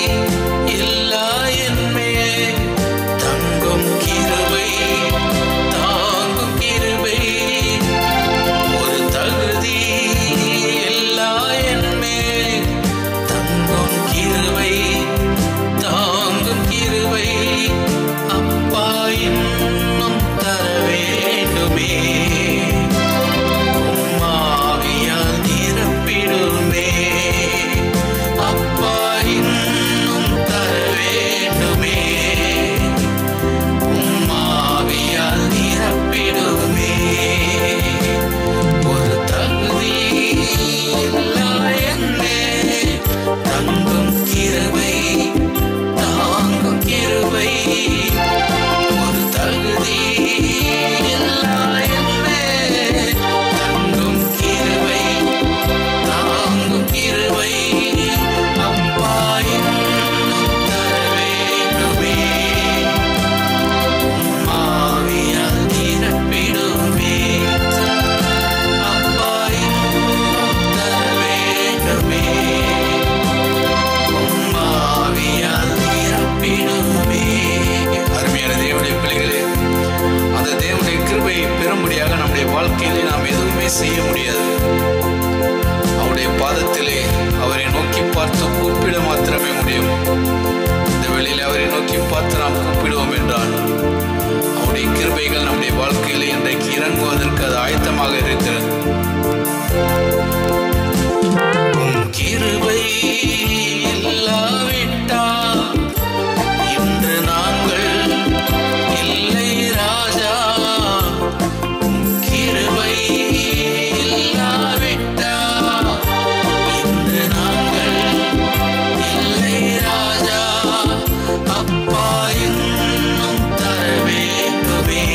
இல்லா என்மேல் தங்கும் கிருபை தாங்கும் கிருபை ஒரு தகுதி இல்லா என்மேல் தங்கும் கிருபை தாங்கும் கிருபை அப்பா இன்னும் தர வேண்டுமே உம்மாவியால் நிரப்பிடுமே அப்பா இன்னும் தர வேண்டுமே உம்மாவியால் நிரப்பிடுமே ஒரு தகுதி இல்லா என்னே தங்கும் கிருபை தாங்கும் கிருபை ஒரு தகுதி இல்லா என்னே தங்கும் கிருபை தாங்கும் கிருபை அப்பா இன்னும் தர வேண்டுமே ஆவியால் நிரப்பிடுமே அப்பா இன்னும் தர வேண்டுமே ஆவியால் நிரப்பிடுமே அருமையான தேவனுடைய பிள்ளைகளே அந்த தேவனுடைய கிருபையை பெறும்படியாக நம்முடைய வாழ்க்கையிலே நாம் எதுவுமே செய்ய முடியாது அவருடைய பாதத்திலே அவரை நோக்கி பார்த்து கூப்பிட மாத்திரமே முடியும் இந்த வேளையில் அவரை நோக்கி பார்த்து நாம் கூப்பிடுவோம் என்றால் அவருடைய கிருபைகள் நம்முடைய வாழ்க்கையில் இன்றைக்கு இறங்குவதற்கு அது ஆயத்தமாக இருக்கிறது உம் கிருபை இல்லாவிட்டால் இன்று நாங்கள் இல்லை ராஜா உம் கிருபை இல்லாவிட்டால் இன்று நாங்கள் இல்லை ராஜா அப்பா இன்னும் தர வேண்டுமே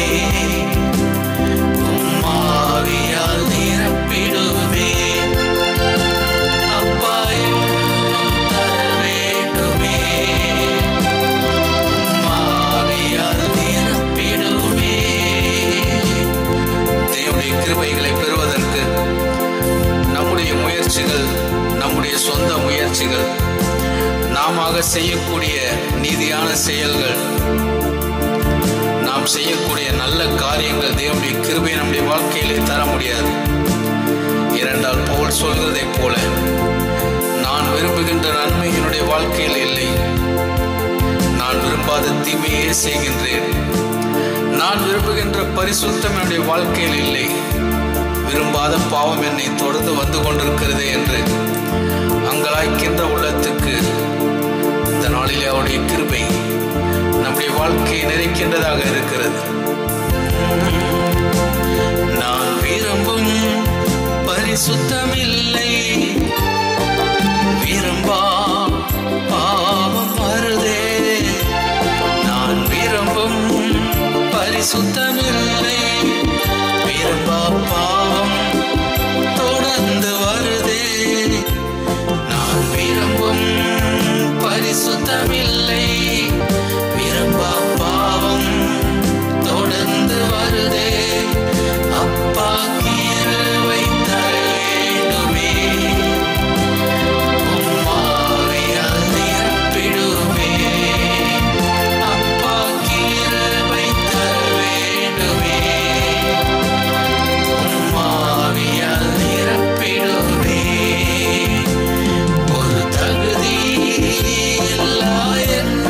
உம்மாவியால் நிரப்பிடுமே அப்பா இன்னும் தர வேண்டுமே உம்மாவியால் நிரப்பிடுமே தேவனுடைய கிருபைகளை பெறுவதற்கு நம்முடைய முயற்சிகள் நம்முடைய சொந்த முயற்சிகள் நாம செய்யக்கூடிய நீதியான செயல்கள் நாம் செய்யக்கூடிய நல்ல காரியங்கள் தேவனுடைய கிருபை நம்முடைய வாழ்க்கையிலே தர முடியாது இரண்டால் பவுல் சொல்கிறதைப் போல நான் விரும்புகின்ற நன்மை என்னுடைய வாழ்க்கையில் இல்லை நான் விரும்பாத தீமையே செய்கின்றேன் நான் விரும்புகின்ற பரிசுத்தம் என்னுடைய வாழ்க்கையில் இல்லை விரும்பாத பாவம் என்னை தொடர்ந்து வந்து கொண்டிருக்கிறது என்று அங்கலாய்க்கின்ற உள்ளத்துக்கு இந்த நாளிலே அவருடைய கிருபை நம்முடைய வாழ்க்கையை நிறைக்கின்றதாக இருக்கிறது நான் விரும்பும் பரிசுத்தமில்லை விரும்பா பாவம் வருதே நான் விரும்பும் பரிசுத்தமில்லை விரும்பா பாவம் தொடர்ந்து வருதே நான் விரும்பும் பரிசுத்தமில்லை விரும்பா பாவம் தொடர்ந்து வருதே அப்பா கிருபை தர வேண்டுமே உம்மாவியால் நிரப்பிடுமே அப்பா கிருபை தர வேண்டுமே உம்மாவியால் நிரப்பிடுமே ஒரு தகுதி இல்லா என்ன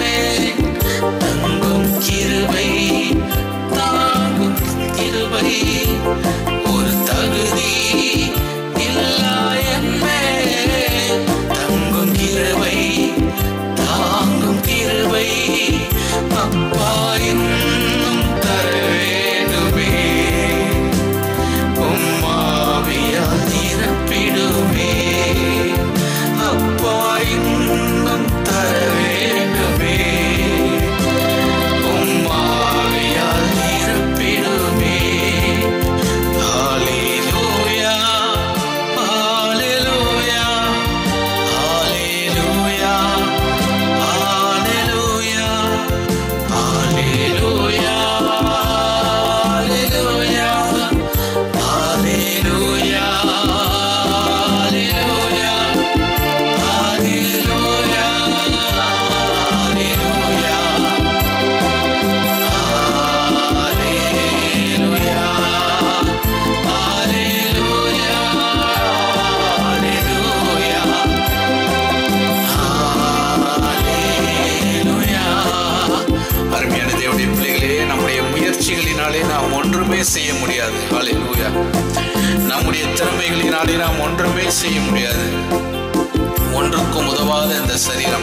ஒன்றுமே செய்ய முடியாது ஹalleluya நம்முடைய திறமைகளினாலே நாம் ஒன்றுமே செய்ய முடியாது ஒன்றுக்கும் உதவாத இந்த சரீரம்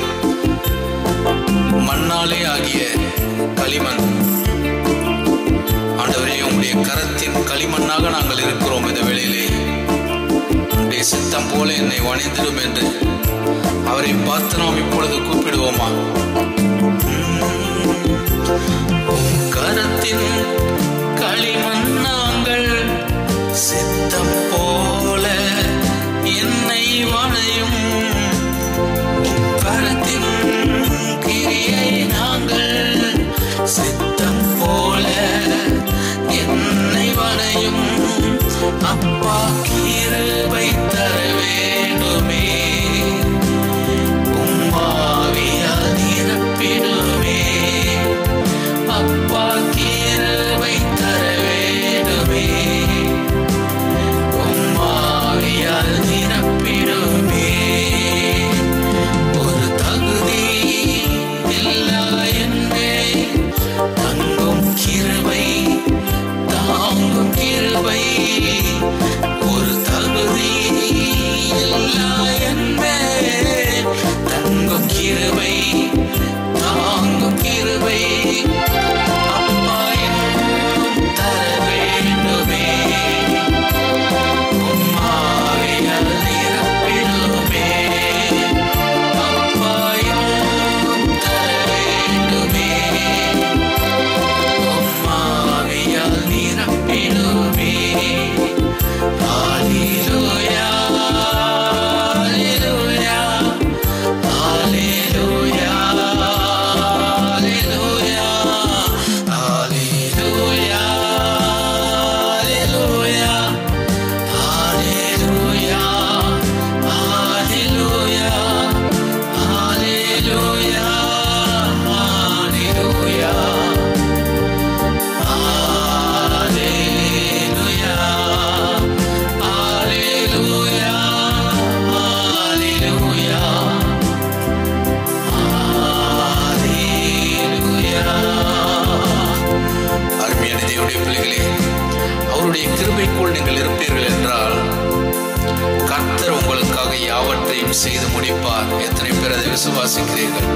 மண்ணாலே ஆகிய களிமண் ஆண்டவரே உம்முடைய கரத்தின் களிமண்ணாக நாங்கள் இருக்கிறோம் இந்த வேளையிலே உம்முடைய சித்தம் போல என்னை வணைந்திடும் என்று அவரை பார்த்து நாம் இப்பொழுது கூப்பிடுவோமா உம் கரத்தின் களிமண் நாங்கள் சித்தம் போல என்னை வணையும் உம் கரத்தின் கிரியை நாங்கள் சித்தம் போல என்னை வணையும் அப்பா கிருபை தர வேண்டுமே உம்மாவியால் நிரப்பிடுமே அப்பா கிருபை தர வேண்டுமே உம்மாவியால் நிரப்பிடுமே ஒரு தகுதி இல்லா என்னே தங்கும் கிருபை தாங்கும் கிருபை ஒரு தகுதி இல்லா என்னே தங்கும் கிருபை தாங்கும் கிருபை அப்பா என்னும் தர வேண்டுமே உம்மாவியால் நிரப்பிடுமே அப்பா என்னும் தர வேண்டுமே உம்மாவியால் நிரப்பிடுமே ஹalleluya ஹalleluya ஹalleluya ஹalleluya ஹalleluya ஹalleluya ஹalleluya ஹalleluya ஹalleluya ஹalleluya ஹalleluya ஹalleluya ஹalleluya ஹalleluya அருமையான தேவனுடைய பிள்ளைகளே அவருடைய கிருபைக்குள் நீங்கள் இருப்பீர்கள் என்றால் கர்த்தர் உங்களுக்காக யாவற்றையும் செய்து முடிப்பார் எத்தனை பேர் அதை விசுவாசிக்கிறீர்கள்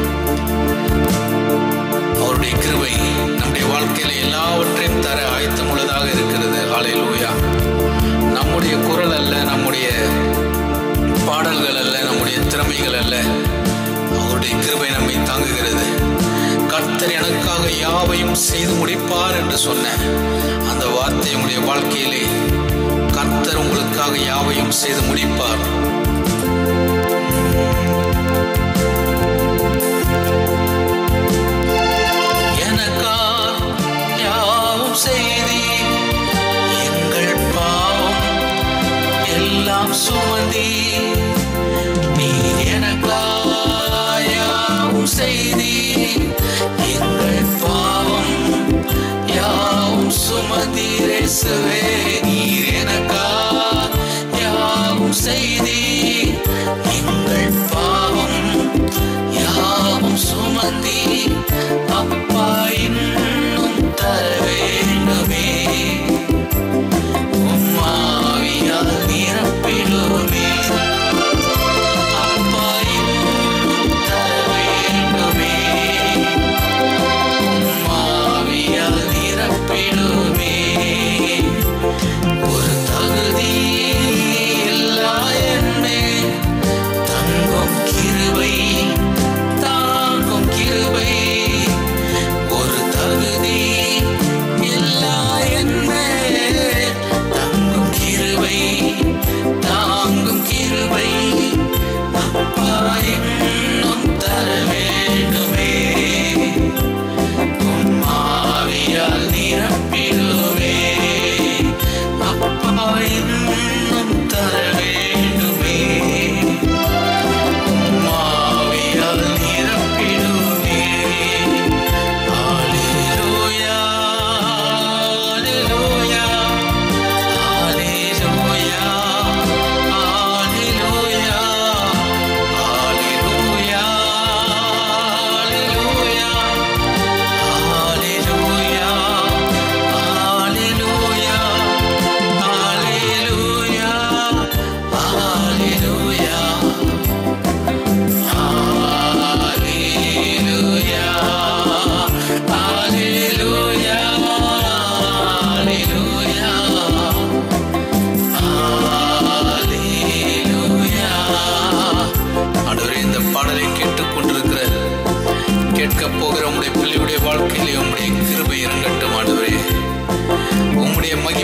அவருடைய கிருபை நம்முடைய வாழ்க்கையில எல்லாவற்றையும் தர ஆயத்தமுள்ளதாக இருக்கிறது ஹalleluya நம்முடைய குரல் அல்ல நம்முடைய பாடல்கள் அல்ல நம்முடைய திறமைகள் அல்ல அவருடைய கிருபை நம்மை தாங்குகிறது கர்த்தர் எனக்காக யாவையும் செய்து முடிப்பார் என்று சொன்ன அந்த வார்த்தை உங்களுடைய வாழ்க்கையிலே கர்த்தர் உங்களுக்காக யாவையும் செய்து முடிப்பார் எனக்காக யாவும் செய்தி எங்கள் பாவம் எல்லாம் சுமந்தி நீர் எனக்காயாவும் செய்தி எங்கள் பாவம் யாவும் சுமந்தீரேசுவே நீர் எனக்கா யாவும் செய்தி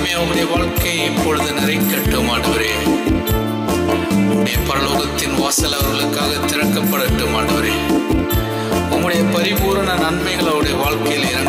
மகிமை அவருடைய வாழ்க்கையை இப்பொழுது நிறைக்கட்டும் ஆண்டவரே உம்முடைய பரலோகத்தின் வாசல் அவர்களுக்காக திறக்கப்படட்டும் ஆண்டவரே உம்முடைய பரிபூரண நன்மைகள் அவருடைய வாழ்க்கையில் இறங்க